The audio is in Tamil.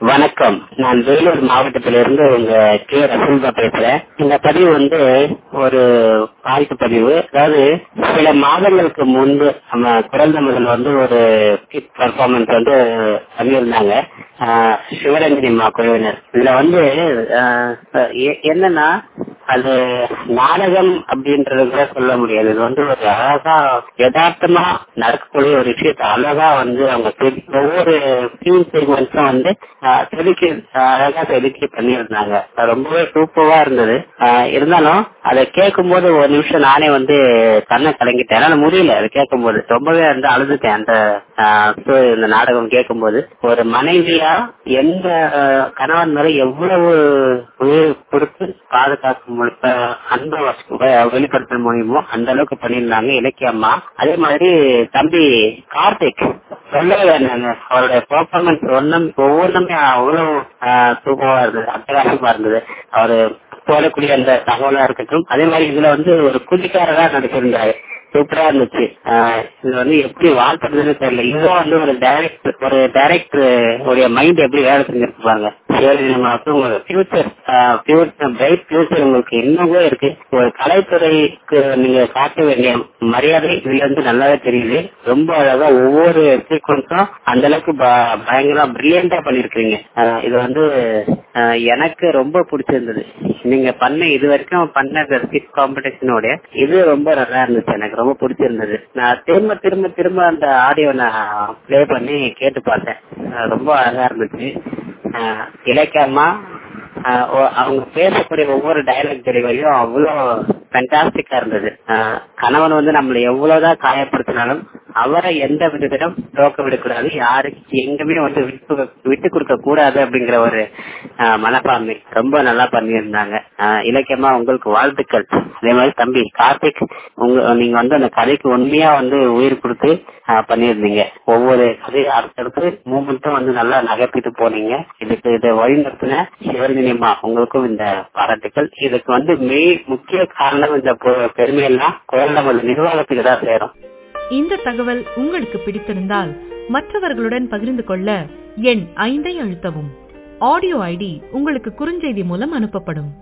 வணக்கம் நான் வேலூர் மாவட்டத்திலிருந்து உங்க கே ரசூல்பா பேசுறேன் இந்த பதிவு வந்து ஒரு வாழ்த்து பதிவு அதாவது சில மாதங்களுக்கு முன்பு நம்ம குரல் முதல் வந்து ஒரு பர்ஃபார்மன்ஸ் வந்து பண்ணியிருந்தாங்க ஆஹ் சிவரஞ்சனி மா குழுவினர் இதுல வந்து ஆஹ் எ- என்னன்னா அது நாடகம் அப்படின்றது கூட சொல்ல முடியாது இது வந்து ஒரு அழகா யதார்த்தமா நடக்கக்கூடிய ஒரு விஷயத்தை அழகா வந்து அவங்க செது- ஒவ்வொரு சீன் சீக்வன்ஸும் வந்து ஆஹ் செதுக்கி அழகா செதுக்கி பண்ணியிருந்தாங்க அது ரொம்பவே சூப்பரா இருந்தது ஆஹ் இருந்தாலும் அதை கேட்கும் போது ஒரு நிமிஷம் நானே வந்து கண்ணை கலங்கிட்டேன் என்னால முடியல அதை கேட்கும் போது ரொம்பவே வந்து அழுதுட்டேன் அந்த ஆஹ் so இந்த நாடகம் கேட்கும் போது ஒரு மனைவியா எந்த ஆஹ் கணவன் மேல எவ்வளவு உயிர் கொடுத்து பாதுகாக்க முடிய அன்பை வச- வெ- வெளிப்படுத்த முடியுமோ அந்த அளவுக்கு பண்ணியிருந்தாங்க இலக்கியம்மா அதே மாதிரி தம்பி கார்த்திக் சொல்லவே வேண்டாங்க அவருடைய பெர்ஃபார்மன்ஸ் ஒன்றும் ஒவ்வொன்றுமே அவ்வளவு சூப்பரா இருந்தது அட்டகாசமா இருந்தது அவரு போடக்கூடிய அந்த தகவலா இருக்கட்டும் அதே மாதிரி இதுல வந்து ஒரு குதிக்காரரா நடிச்சிருந்தாரு சூப்பரா இருந்துச்சு ஆஹ் இது வந்து எப்படி வாழ்த்துறதுன்னு தெரியல இதுவும் வந்து ஒரு டைரக்டர் ஒரு டைரக்டர் உடைய மைண்ட் எப்படி வேலை செஞ்சிருப்பாங்க உங்களோட ஃபியூச்சர் ஃபியூச்சர் பிரைட் ஃபியூச்சர் உங்களுக்கு இன்னமும் இருக்கு ஒரு கலைத்துறைக்கு நீங்க காட்ட வேண்டிய மரியாதை இதுல இருந்து நல்லாவே தெரியுது ரொம்ப அழகா ஒவ்வொரு சீக்வன்ஸும் அந்த அளவுக்கு ப- பயங்கரமா பிரில்லியண்டா பண்ணிருக்கீங்க ஆஹ் இது வந்து ஆஹ் எனக்கு ரொம்ப பிடிச்சிருந்தது நீங்க பண்ண இது வரைக்கும் பண்ண ஸ்கிட் காம்படிஷனோட இது ரொம்ப நல்லா இருந்துச்சு எனக்கு ரொம்ப பிடிச்சிருந்தது நான் திரும்ப திரும்ப திரும்ப அந்த ஆடியோ நான் ப்ளே பண்ணி கேட்டு பார்த்தேன் ஆஹ் ரொம்ப அழகா இருந்துச்சு ஆஹ் இலக்கியமா ஆஹ் ஒ- அவங்க பேசக்கூடிய ஒவ்வொரு டயலாக் டெலிவரியும் அவ்வளவு ஃபேண்டாஸ்டிக்கா இருந்தது ஆஹ் கணவன் வந்து நம்மளை எவ்வளவுதான் காயப்படுத்தினாலும் அவரை எந்த விதத்திலும் தோக்க விடக்கூடாது யாருக்கு எங்குமே வந்து விட்டு விட்டு கொடுக்க கூடாது அப்படிங்கிற ஒரு ஆஹ் மனப்பான்மை ரொம்ப நல்லா பண்ணியிருந்தாங்க ஆஹ் இலக்கியமா உங்களுக்கு வாழ்த்துக்கள் அதே மாதிரி தம்பி கார்த்திக் உங்க நீங்க வந்து அந்த கதைக்கு உண்மையா வந்து உயிர் கொடுத்து ஆஹ் பண்ணியிருந்தீங்க ஒவ்வொரு கதை அடுத்தடுத்து மூமெண்ட்டும் வந்து நல்லா நகர்த்திட்டு போனீங்க இதுக்கு இதை வழிநடத்தின சிவரஞ்சனியம்மா உங்களுக்கும் இந்த பாராட்டுக்கள் இதுக்கு வந்து மெய் முக்கிய காரணம் இந்த பெ- பெருமையெல்லாம் குரல் நமது நிர்வாகத்துக்கு தான் சேரும் இந்த தகவல் உங்களுக்கு பிடித்திருந்தால் மற்றவர்களுடன் பகிர்ந்து கொள்ள எண் ஐந்தை அழுத்தவும் ஆடியோ ஐடி உங்களுக்கு குறுஞ்செய்தி மூலம் அனுப்பப்படும்